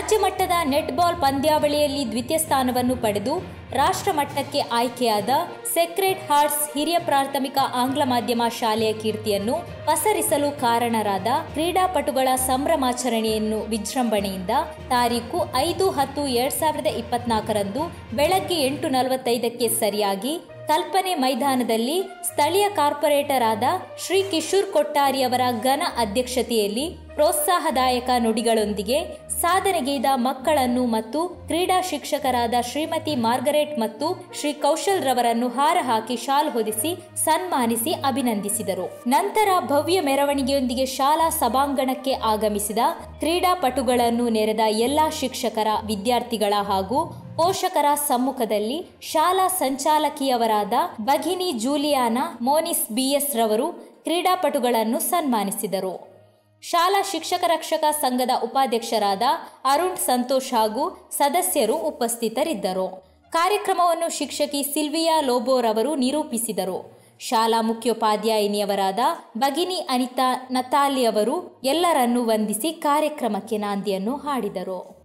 ರಾಜ್ಯ ಮಟ್ಟದ ನೆಟ್ಬಾಲ್ ಪಂದ್ಯಾವಳಿಯಲ್ಲಿ ದ್ವಿತೀಯ ಸ್ಥಾನವನ್ನು ಪಡೆದು ರಾಷ್ಟ್ರ ಮಟ್ಟಕ್ಕೆ ಆಯ್ಕೆಯಾದ ಸೆಕ್ರೆಡ್ ಹಾರ್ಟ್ಸ್ ಹಿರಿಯ ಪ್ರಾಥಮಿಕ ಆಂಗ್ಲ ಮಾಧ್ಯಮ ಶಾಲೆಯ ಕೀರ್ತಿಯನ್ನು ಪಸರಿಸಲು ಕಾರಣರಾದ ಕ್ರೀಡಾಪಟುಗಳ ಸಂಭ್ರಮಾಚರಣೆಯನ್ನು ವಿಜೃಂಭಣೆಯಿಂದ ತಾರೀಕು ಐದು ಹತ್ತು ಎರಡ್ ಸಾವಿರದ ಇಪ್ಪತ್ನಾಲ್ಕರಂದು ಬೆಳಗ್ಗೆ ಎಂಟು ನಲವತ್ತೈದಕ್ಕೆ ಸರಿಯಾಗಿ ಕಲ್ಪನೆ ಮೈದಾನದಲ್ಲಿ ಸ್ಥಳೀಯ ಕಾರ್ಪೊರೇಟರ್ ಆದ ಶ್ರೀ ಕಿಶೋರ್ ಕೊಟ್ಟಾರಿ ಅವರ ಘನ ಅಧ್ಯಕ್ಷತೆಯಲ್ಲಿ ಪ್ರೋತ್ಸಾಹದಾಯಕ ನುಡಿಗಳೊಂದಿಗೆ ಸಾಧನೆಗೈದ ಮಕ್ಕಳನ್ನು ಮತ್ತು ಕ್ರೀಡಾ ಶಿಕ್ಷಕರಾದ ಶ್ರೀಮತಿ ಮಾರ್ಗರೆಟ್ ಮತ್ತು ಶ್ರೀ ಕೌಶಲ್ ರವರನ್ನು ಹಾರ ಹಾಕಿ ಶಾಲ್ ಹೊದಿಸಿ ಸನ್ಮಾನಿಸಿ ಅಭಿನಂದಿಸಿದರು ನಂತರ ಭವ್ಯ ಮೆರವಣಿಗೆಯೊಂದಿಗೆ ಶಾಲಾ ಸಭಾಂಗಣಕ್ಕೆ ಆಗಮಿಸಿದ ಕ್ರೀಡಾಪಟುಗಳನ್ನು ನೆರೆದ ಎಲ್ಲಾ ಶಿಕ್ಷಕರ ವಿದ್ಯಾರ್ಥಿಗಳ ಹಾಗೂ ಪೋಷಕರ ಸಮ್ಮುಖದಲ್ಲಿ ಶಾಲಾ ಸಂಚಾಲಕಿಯವರಾದ ಭಗಿನಿ ಜೂಲಿಯಾನಾ ಮೋನಿಸ್ ಬಿಎಸ್ ರವರು ಕ್ರೀಡಾಪಟುಗಳನ್ನು ಸನ್ಮಾನಿಸಿದರು ಶಾಲಾ ಶಿಕ್ಷಕ ರಕ್ಷಕ ಸಂಘದ ಉಪಾಧ್ಯಕ್ಷರಾದ ಅರುಣ್ ಸಂತೋಷ್ ಹಾಗೂ ಸದಸ್ಯರು ಉಪಸ್ಥಿತರಿದ್ದರು ಕಾರ್ಯಕ್ರಮವನ್ನು ಶಿಕ್ಷಕಿ ಸಿಲ್ವಿಯಾ ಲೋಬೋರವರು ನಿರೂಪಿಸಿದರು ಶಾಲಾ ಮುಖ್ಯೋಪಾಧ್ಯಾಯಿನಿಯವರಾದ ಭಗಿನಿ ಅನಿತಾ ನತಾಲಿ ಅವರು ಎಲ್ಲರನ್ನೂ ವಂದಿಸಿ ಕಾರ್ಯಕ್ರಮಕ್ಕೆ ನಾಂದಿಯನ್ನು ಹಾಡಿದರು